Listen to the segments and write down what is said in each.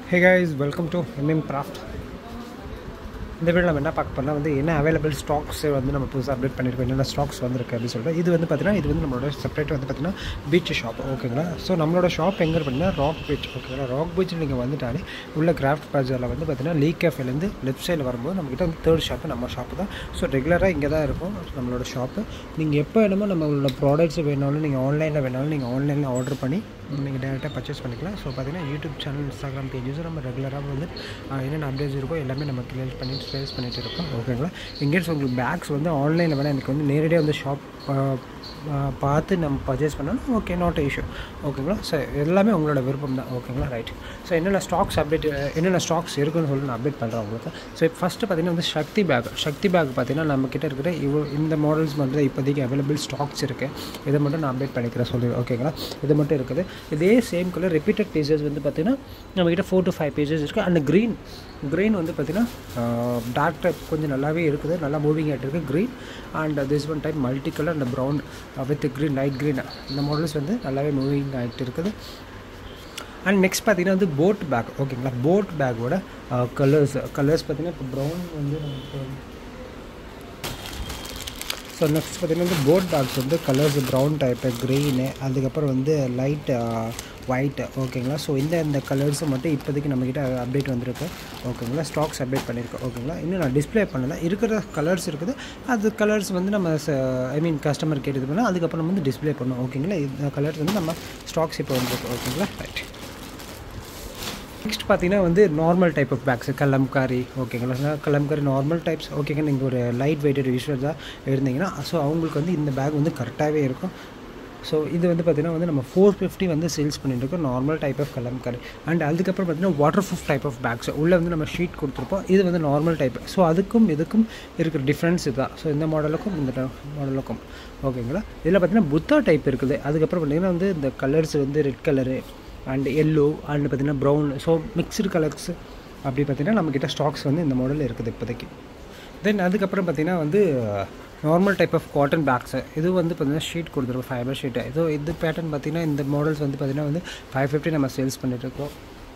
hey guys welcome to MM craft இந்த video நம்ம என்ன பார்க்க போனால் வந்து என்ன அவைலபிள் ஸ்டாக்ஸ் வந்து நம்ம புதுசாக அப்டேட் பண்ணியிருக்கோம் என்னென்ன ஸ்டாக்ஸ் வந்திருக்கு அப்படின்னு சொல்லிட்டு இது வந்து பார்த்தீங்கன்னா இது வந்து நம்மளோட செப்பரேட் வந்து பார்த்தீங்கன்னா பீச் ஷாப் ஓகேங்களா ஸோ நம்மளோட ஷாப் எங்கே பார்த்தீங்கன்னா ராக் பீச் ஓகேங்களா ராக் பீச் நீங்கள் வந்துட்டாலே உள்ள கிராஃப்ட் பஜாரில் வந்து பார்த்தீங்கன்னா லீ கேஃபேலேருந்து லெஃப்ட் சைடில் வரும்போது நம்மக்கிட்ட வந்து தேர்ட் ஷாப்பு நம்ம ஷாப்பு தான் ஸோ ரெகுலராக இங்கே தான் இருக்கும் நம்மளோட ஷாப்பு நீங்கள் எப்போ வேணுமோ நம்மளோட ப்ராடக்ட்ஸ் வேணாலும் நீங்கள் ஆன்லைனில் வேணாலும் நீங்கள் ஆன்லைனில் ஆர்டர் பண்ணி நீங்கள் டேரெக்டாக பர்ச்சேஸ் பண்ணிக்கலாம் ஸோ பார்த்தீங்கன்னா யூடியூப் சேனல் இன்ஸ்டாகிராம் பேஜஸும் நம்ம ரெகுலராக வந்து ஆஹ், என்னென்ன அப்டேட்ஸ் இருக்கோ எல்லாமே நம்ம கிளியர் பண்ணி சேல்ஸ் பண்ணிட்டு இருக்கோம் ஓகேங்களா இன்கேஸ் உங்களுக்கு பேக்ஸ் வந்து ஆன்லைனில் வேணால் எனக்கு வந்து நேரடியாக வந்து ஷாப் பார்த்து நம்ம பர்ச்சேஸ் பண்ணாலும் ஓகே நாட் இஷ்யூ ஓகேங்களா ஸோ எல்லாமே உங்களோட விருப்பம் தான் ஓகேங்களா ரைட் ஸோ என்னென்ன ஸ்டாக்ஸ் அப்டேட் என்னென்ன ஸ்டாக்ஸ் இருக்குன்னு சொல்லி நான் அப்டேட் பண்ணுறேன் உங்களுக்கு ஸோ இப்போ ஃபஸ்ட்டு பார்த்தீங்கன்னா வந்து சக்தி பேக் சக்தி பேக் பார்த்தீங்கன்னா நம்ம கிட்ட இருக்கிற இவ்வளோ இந்த மாடல்ஸ் மட்டும் இப்போதைக்கு அவைலபிள் ஸ்டாக்ஸ் இருக்குது இதை மட்டும் நான் அப்டேட் பண்ணிக்கிறேன் சொல்லி ஓகேங்களா இது மட்டும் இருக்குது இதே சேம் கலர் ரிப்பீட்டட் பீசஸ் வந்து பார்த்தீங்கன்னா நம்மக்கிட்ட ஃபோர் டு ஃபைவ் பீசஸ் இருக்குது அண்ட் க்ரீன் க்ரீன் வந்து பார்த்தீங்கன்னா டார்க் டைப் கொஞ்சம் நல்லாவே இருக்குது நல்லா மூவிங் ஆகிட்டு இருக்குது green and this one type multi colour and brown with green light green இந்த மாடல்ஸ் வந்து நல்லாவே மூவிங் ஆகிட்டு இருக்குது அண்ட் நெக்ஸ்ட் பார்த்தீங்கன்னா வந்து போட் பேக் ஓகேங்களா போட் பேக்கோட கலர்ஸ் கலர்ஸ் பார்த்தீங்கன்னா இப்போ ப்ரௌன் வந்து நமக்கு ஸோ நெக்ஸ்ட் பார்த்தீங்கன்னா வந்து போட் பேக்ஸ் வந்து கலர்ஸ் ப்ரௌன் டைப்பு க்ரீனு அதுக்கப்புறம் வந்து லைட் ஒயிட் ஓகேங்களா ஸோ இந்த இந்த கலர்ஸை மட்டும் இப்போதைக்கு நம்மக்கிட்ட அப்டேட் வந்திருக்கு ஓகேங்களா ஸ்டாக்ஸ் அப்டேட் பண்ணியிருக்கோம் ஓகேங்களா இன்னும் நான் டிஸ்ப்ளே பண்ணல இருக்கிற கலர்ஸ் இருக்குது அது கலர்ஸ் வந்து நம்ம ஐ மீன் கஸ்டமர் கேட்டு இது பண்ணால் அதுக்கப்புறம் வந்து டிஸ்ப்ளே பண்ணோம் ஓகேங்களா இந்த கலர்ஸ் வந்து நம்ம ஸ்டாக்ஸ் இப்போ வந்திருக்கு ஓகேங்களா ரைட் நெக்ஸ்ட் பார்த்தீங்கன்னா வந்து normal type of bags Kalamkari ஓகேங்களா கலம்காரி நார்மல் டைப்ஸ் ஓகேங்க நீங்கள் ஒரு லைட் வெயிட்டட் யூஸ்வலாக இருந்தீங்கன்னா ஸோ அவங்களுக்கு வந்து இந்த பேக் வந்து கரெக்டாகவே இருக்கும் ஸோ இது வந்து பார்த்திங்கன்னா வந்து நம்ம ஃபோர் ஃபிஃப்டி வந்து சேல்ஸ் பண்ணிட்டு இருக்கோம் normal type of Kalamkari and அதுக்கப்புறம் பார்த்தீங்கன்னா waterproof type of bags உள்ளே வந்து நம்ம ஷீட் கொடுத்துருப்போம் இது வந்து நார்மல் டைப் ஸோ அதுக்கும் இதுக்கும் இருக்கிற டிஃப்ரென்ஸ் இதுதான் ஸோ இந்த மாடலுக்கும் இந்த மாடலுக்கும் ஓகேங்களா இதில் பார்த்தீங்கன்னா புத்தா டைப் இருக்குது அதுக்கப்புறம் பார்த்தீங்கன்னா வந்து இந்த கலர்ஸ் வந்து red colour and yellow and பார்த்தீங்கன்னா ப்ரௌன் ஸோ மிக்சடு கலர்ஸ் அப்படி பார்த்தீங்கன்னா நம்மக்கிட்ட ஸ்டாக்ஸ் வந்து இந்த மாடல் இருக்குது இப்போதைக்கு தென் அதுக்கப்புறம் பார்த்தீங்கன்னா வந்து normal type of cotton bags இது வந்து பார்த்தீங்கன்னா ஷீட் கொடுத்துருக்கோம் ஃபைபர் ஷீட்டு இது இது பேட்டர்ன் பார்த்தீங்கன்னா இந்த மாடல்ஸ் வந்து பார்த்தீங்கன்னா வந்து ஃபைவ் ஃபிஃப்டி நம்ம சேல்ஸ் பண்ணிட்டுருக்கோம்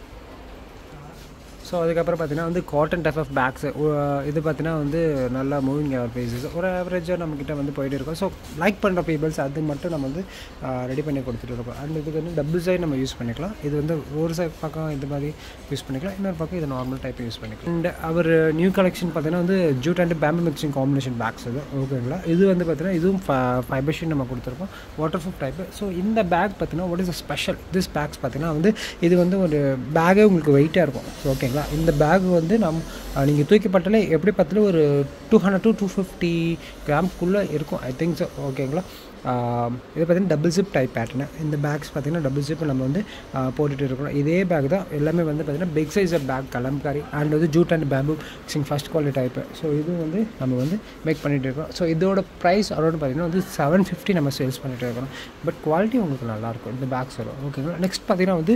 ஸோ அதுக்கப்புறம் பார்த்தீங்கன்னா வந்து காட்டன் டைப் ஆஃப் பேக்ஸு இது பார்த்தீங்கன்னா வந்து நல்லா மூவிங் ஆகிற பேசஸ் ஒரு ஆவரேஜாக நம்மக்கிட்ட வந்து போயிட்டு இருக்கோம் ஸோ லைக் பண்ணுற பீப்பிள்ஸ் அது மட்டும் நம்ம வந்து ரெடி பண்ணி கொடுத்துட்டு இருக்கோம் அண்ட் இதுக்கு வந்து டபுள் சைட் நம்ம யூஸ் பண்ணிக்கலாம் இது வந்து ஒரு சைட் பக்கம் இது மாதிரி யூஸ் பண்ணிக்கலாம் இன்னொரு பக்கம் இது நார்மல் டைப் யூஸ் பண்ணிக்கலாம் அண்ட் அவர் நியூ கலெக்ஷன் பார்த்தீங்கன்னா வந்து jute and bamboo mixing combination bags இது ஓகேங்களா இது வந்து பார்த்தீங்கன்னா இதுவும் ஃபைபர் ஷீட் நம்ம கொடுத்துருக்கோம் வாட்டர் ப்ரூஃப் டைப்பு ஸோ இந்த பேக் பார்த்தீங்கன்னா what is special this bags பார்த்தீங்கன்னா வந்து இது வந்து ஒரு பேக்கே உங்களுக்கு வெயிட்டாக இருக்கும் ஓகேங்களா இந்த பேக் வந்து நம் நீங்கள் தூக்கி பட்டாலே எப்படி பார்த்தாலும் ஒரு two hundred to two fifty கிராம்க்குள்ளே இருக்கும் ஐ திங்க் ஸோ ஓகேங்களா இது பார்த்தீங்கன்னா டபுள் ஜிப் டைப் பேட்டர்னு இந்த பேக்ஸ் பார்த்தீங்கன்னா டபுள் ஜிப் நம்ம வந்து போட்டுட்டு இருக்கிறோம் இதே பேக் தான் எல்லாமே வந்து பார்த்தீங்கன்னா big size bag Kalamkari and வந்து ஜூட் அண்ட் பேம்பு சிங் ஃபஸ்ட் குவாலிட்டி டைப்பு ஸோ இது வந்து நம்ம வந்து மேக் பண்ணிகிட்டு இருக்கோம் ஸோ இதோட ப்ரைஸ் அரௌண்ட் பார்த்தீங்கன்னா வந்து செவன் ஃபிஃப்டி நம்ம சேல்ஸ் பண்ணிகிட்டு இருக்கிறோம் பட் குவாலிட்டி உங்களுக்கு நல்லாயிருக்கும் இந்த பேக்ஸ் வரும் ஓகேங்களா நெக்ஸ்ட் பார்த்தீங்கன்னா வந்து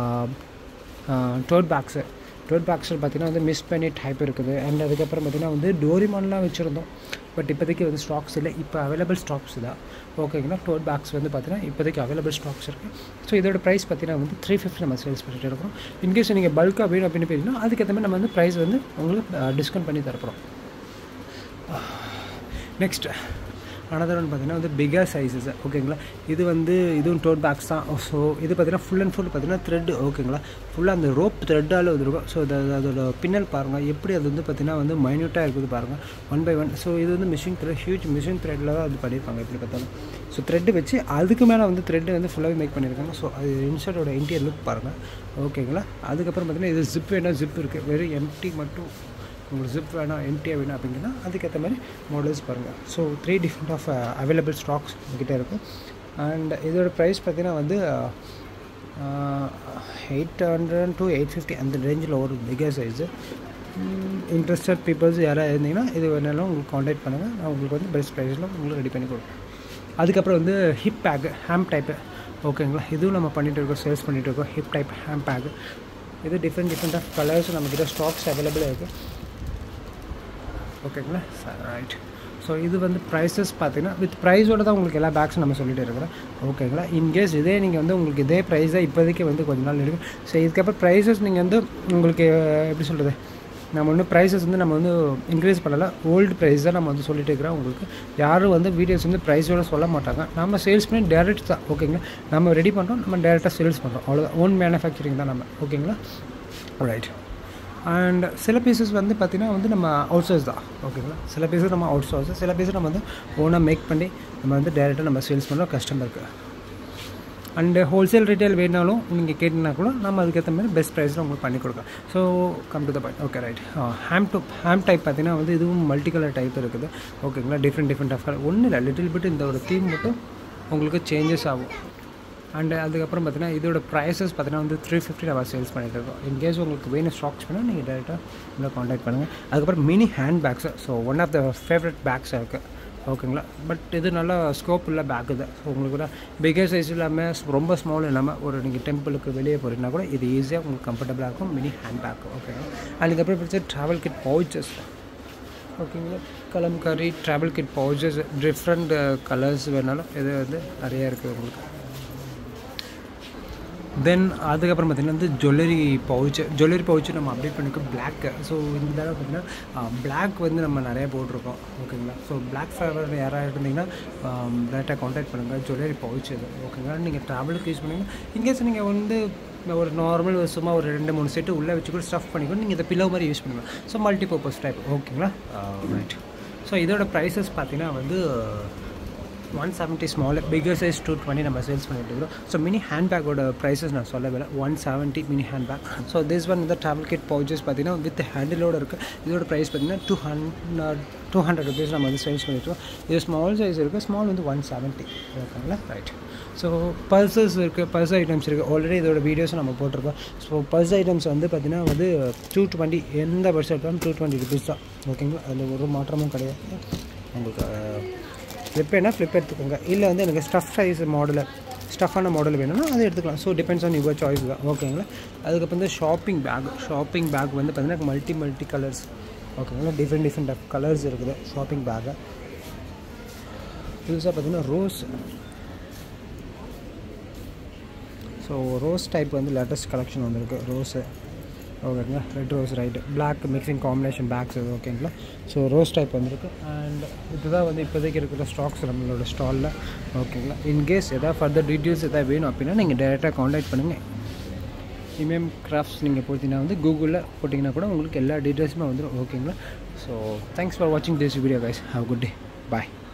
டோட் பேக்ஸு டோட் பேக்ஸில் பார்த்தீங்கன்னா வந்து மிஸ் பண்ணி டைப் இருக்குது அண்ட் அதுக்கப்புறம் பார்த்தீங்கன்னா வந்து டோரிமான்லாம் வச்சுருந்தோம் பட் இப்போதைக்கு வந்து ஸ்டாக்ஸ் இல்லை இப்போ அவைலபிள் ஸ்டாக்ஸ் தான் ஓகேங்களா டோட் பேக்ஸ் வந்து பார்த்தீங்கன்னா இப்போதைக்கு அவைலபிள் ஸ்டாக்ஸ் இருக்குது ஸோ இதோட ப்ரைஸ் பார்த்தீங்கன்னா வந்து த்ரீ ஃபிஃப்டி நம்ம சேல்ஸ் பண்ணிட்டு இருக்கோம் இன்கேஸ் நீங்கள் பல்காக வேணும் அப்படின்னு போயிருந்தோம் அதுக்கேற்ற மாதிரி நம்ம வந்து ப்ரைஸ் வந்து உங்களுக்கு டிஸ்கவுண்ட் பண்ணி தரப்போகிறோம் நெக்ஸ்ட் அனதர் ஒன் பார்த்தீங்கன்னா வந்து பிகர் சைஸஸ் ஓகேங்களா இது வந்து இதுவும் டோட் பேக்ஸ் தான் ஸோ இது பார்த்தீங்கன்னா ஃபுல் அண்ட் ஃபுல் பார்த்தீங்கன்னா த்ரெட் ஓகேங்களா ஃபுல்லாக அந்த ரோப் த்ரெட்டால் வந்துருக்கும் ஸோ அது அதோட பின்னல் பாருங்கள் எப்படி அது வந்து பார்த்தீங்கன்னா வந்து மைன்யூட்டாக இருக்குது பாருங்கள் ஒன் பை ஒன் ஸோ இது வந்து மிஷின் த்ரெட் ஹியூஜ் மிஷின் த்ரெட்டில் தான் அது பண்ணியிருப்பாங்க எப்படி பார்த்தாலும் ஸோ த்ரெட்டு வச்சு அதுக்கு மேலே வந்து த்ரெட்டு வந்து ஃபுல்லாகவே மேக் பண்ணியிருக்காங்க ஸோ அது இன்சர்ட்டோட இன்டீரியர் லுக் பாருங்கள் ஓகேங்களா அதுக்கப்புறம் பார்த்தீங்கன்னா இது ஜிப் வேணால் ஜிப் இருக்குது வெறும் எம்டி மட்டும் உங்களுக்கு ஜிப் வேணாம் எம்டியாக வேணும் அப்படிங்கன்னா அதுக்கேற்ற மாதிரி மாடல்ஸ் பாருங்கள் so three different of available stocks உங்ககிட்ட இருக்கும் அண்ட் இதோட ப்ரைஸ் பார்த்தீங்கன்னா வந்து eight hundred to eight fifty அந்த ரேஞ்சில் ஒரு பிகர் சைஸு இன்ட்ரெஸ்டட் பீப்புள்ஸ் யாராவது இருந்தீங்கன்னா இது வேணாலும் உங்களுக்கு காண்டாக்ட் பண்ணுங்கள் நான் உங்களுக்கு வந்து பெஸ்ட் ப்ரைஸில் உங்களுக்கு ரெடி பண்ணி கொடுப்பேன் அதுக்கப்புறம் வந்து ஹிப் பேக்கு ஹேம் டைப்பு ஓகேங்களா இதுவும் நம்ம பண்ணிகிட்டு இருக்கோம் சேல்ஸ் பண்ணிகிட்டு இருக்கோம் ஹிப் டைப் ஹேம் பேக்கு இது டிஃப்ரெண்ட் டிஃப்ரெண்ட் ஆஃப் கலர்ஸ் நம்மக்கிட்ட ஸ்டாக்ஸ் அவைலபிளாக இருக்குது ஓகேங்களா ரைட் ஸோ ஸோ இது வந்து ப்ரைஸஸ் பார்த்தீங்கன்னா வித் ப்ரைஸோட தான் உங்களுக்கு எல்லா பேக்ஸும் நம்ம சொல்லிட்டு இருக்கிறோம் ஓகேங்களா இன்கேஸ் இதே நீங்கள் வந்து உங்களுக்கு இதே ப்ரைஸாக இப்போதைக்கு வந்து கொஞ்ச நாள் இருக்கும் ஸோ இதுக்கப்புறம் ப்ரைஸஸ் நீங்கள் வந்து உங்களுக்கு எப்படி சொல்கிறது நம்ம வந்து ப்ரைஸஸ் வந்து நம்ம வந்து இன்க்ரீஸ் பண்ணலை ஓல்டு ப்ரைஸ் தான் நம்ம வந்து சொல்லிட்டு இருக்கிறோம் உங்களுக்கு யாரும் வந்து வீடியோஸ் வந்து ப்ரைஸோட சொல்ல மாட்டாங்க நம்ம சேல்ஸ் பண்ணி டேரெக்ட் தான் ஓகேங்களா நம்ம ரெடி பண்ணுறோம் நம்ம டேரெக்டாக சேல்ஸ் பண்ணுறோம் அவ்வளோதான் ஓன் மேனுஃபேக்சரிங் தான் நம்ம ஓகேங்களா ரைட் அண்ட் சில பீசஸ் வந்து பார்த்திங்கன்னா வந்து நம்ம அவுட் சோர்ஸ் தான் ஓகேங்களா சில பீசஸ் நம்ம அவுட் சோர்ஸ் சில பீசஸ் நம்ம வந்து ஓனாக மேக் பண்ணி நம்ம வந்து டேரெக்டாக நம்ம சேல்ஸ் பண்ணுறோம் கஸ்டமருக்கு அண்டு ஹோல்சேல் ரீட்டைல் வேணாலும் நீங்கள் கேட்டிங்கன்னா கூட நம்ம அதுக்கேற்ற மாதிரி பெஸ்ட் ப்ரைஸில் உங்களுக்கு பண்ணி கொடுக்கலாம் so come to the point okay right hem to hem type பார்த்தீங்கன்னா வந்து இதுவும் மல்டி கலர் டைப் இருக்குது ஓகேங்களா டிஃப்ரெண்ட் டிஃப்ரெண்ட் ஆஃப் கலர் ஒன்றும் இல்லை லிட்டில் பிட் இந்த ஒரு தீம் மட்டும் உங்களுக்கு சேஞ்சஸ் ஆகும் அண்டு அதுக்கப்புறம் பார்த்தீங்கன்னா இதோட ப்ரைஸஸ் பார்த்தீங்கன்னா வந்து த்ரீ ஃபிஃப்டி நம்ம சேல்ஸ் பண்ணிட்டு இருக்கோம் இன்கேஸ் உங்களுக்கு வேணும் ஸ்டாக்ஸ் பண்ணால் நீங்கள் டேரெக்டாக உங்களை காண்டாக்ட் பண்ணுங்கள் அதுக்கப்புறம் mini hand bags so one of the favourite bags இருக்குது ஓகேங்களா பட் இது நல்லா ஸ்கோப் உள்ள பேக்கு தான் ஸோ உங்களுக்கு கூட பிகர் சைஸ் இல்லாமல் ரொம்ப ஸ்மால் இல்லாமல் ஒரு நீங்கள் டெம்பிளுக்கு வெளியே போகிறீங்கன்னா கூட இது ஈஸியாக உங்களுக்கு கம்ஃபர்டபுளாக இருக்கும் மினி ஹேண்ட் பேக் ஓகேங்களா அதுக்கப்புறம் பிடிச்ச ட்ராவல் கிட் பவுச்சஸ் ஓகேங்களா Kalamkari travel kit pouches different colours வேணாலும் இது வந்து நிறையா இருக்குது உங்களுக்கு தென் அதுக்கப்புறம் பார்த்திங்கன்னா வந்து ஜுவல்லரி பவுச்சு ஜுவல்லரி பவுச்சு நம்ம அப்டேட் பண்ணிக்கோ பிளாக்கு ஸோ இந்த தடவை பார்த்திங்கன்னா பிளாக் வந்து நம்ம நிறைய போட்டிருக்கோம் ஓகேங்களா ஸோ பிளாக் ஃபேவர் யாராவது இருந்தீங்கன்னா டேரெக்டாக காண்டாக்ட் பண்ணுங்கள் ஜுவல்லரி பவுச் இது ஓகேங்களா நீங்கள் ட்ராவலுக்கு யூஸ் பண்ணுவீங்க இன்கேஸ் நீங்கள் வந்து ஒரு நார்மல் சும்மா ஒரு ரெண்டு மூணு செட்டு உள்ளே வச்சு கூட ஸ்டஃப் பண்ணிக்கணும் நீங்கள் இதை பில்லோ மாதிரி யூஸ் பண்ணுங்கள் ஸோ மல்டி பர்பஸ் டைப் ஓகேங்களா ரைட் ஸோ இதோட ப்ரைஸஸ் பார்த்தீங்கன்னா வந்து one seventy small figure size two twenty நம்ம சேல்ஸ் பண்ணிட்டு இருக்கிறோம் ஸோ மினி ஹேண்ட் பேக்கோட ப்ரைஸஸ் நான் சொல்லவே இல்லை one seventy mini hand bag so this one இந்த ட்ராவல் கிட் பவுச்சஸ் பார்த்தீங்கன்னா வித் ஹேண்டிலோட இருக்குது இதோட ப்ரைஸ் பார்த்தீங்கன்னா two hundred two hundred rupees நம்ம வந்து சேல்ஸ் பண்ணிட்டுருக்கோம் இது ஸ்மால் சைஸ் இருக்குது ஸ்மால் வந்து ஒன் செவன்ட்டி ஓகேங்களா ரைட் ஸோ பல்சஸ் இருக்குது பல்ஸ் ஐட்டம்ஸ் இருக்குது ஆல்ரெடி இதோட வீடியோஸ் நம்ம போட்டிருக்கோம் ஸோ பல்ஸ் ஐட்டம்ஸ் வந்து பார்த்திங்கன்னா வந்து டூ டுவெண்ட்டி எந்த பர்ஸ் எடுத்தாலும் டூ டுவெண்ட்டி ருபீஸ் தான் ஓகேங்களா அதில் ஒரு மாற்றமும் கிடையாது உங்களுக்கு ஃப்ளிப் வேணால் ஃப்ளிப் எடுத்துக்கோங்க இல்லை வந்து எனக்கு ஸ்டஃப் சைஸ் மாடலில் ஸ்டஃபான மாடல் வேணும்னா அதை எடுத்துக்கலாம் so depends on your choice தான் ஓகேங்களா அதுக்கப்புறம் வந்து ஷாப்பிங் பேக் ஷாப்பிங் பேக் வந்து பார்த்திங்கன்னா மல்டி மல்டி கலர்ஸ் ஓகேங்களா டிஃப்ரெண்ட் டிஃப்ரெண்ட் ஆஃப் கலர்ஸ் இருக்குது ஷாப்பிங் பேக்கு புதுசாக பார்த்திங்கன்னா ரோஸ் ஸோ ரோஸ் டைப் வந்து லேட்டஸ்ட் கலெக்ஷன் வந்திருக்கு ரோஸு ஓகேங்களா red rose right black mixing combination bags இது ஓகேங்களா ஸோ ரோஸ் டைப் வந்திருக்கு அண்ட் இதுதான் வந்து இப்போதைக்கு இருக்கிற ஸ்டாக்ஸ் நம்மளோட ஸ்டாலில் ஓகேங்களா இன்கேஸ் எதாவது ஃபர்தர் டீட்டெயில்ஸ் எதாவது வேணும் அப்படின்னா நீங்கள் டேரெக்டாக காண்டாக்ட் பண்ணுங்கள் இமேம் கிராஃப்ட்ஸ் நீங்கள் போட்டிங்கன்னா வந்து கூகுளில் போட்டிங்கன்னா கூட உங்களுக்கு எல்லா டீட்டெயில்ஸுமே வந்துடும் ஓகேங்களா ஸோ தேங்க்ஸ் ஃபார் வாட்சிங் this video guys have good day bye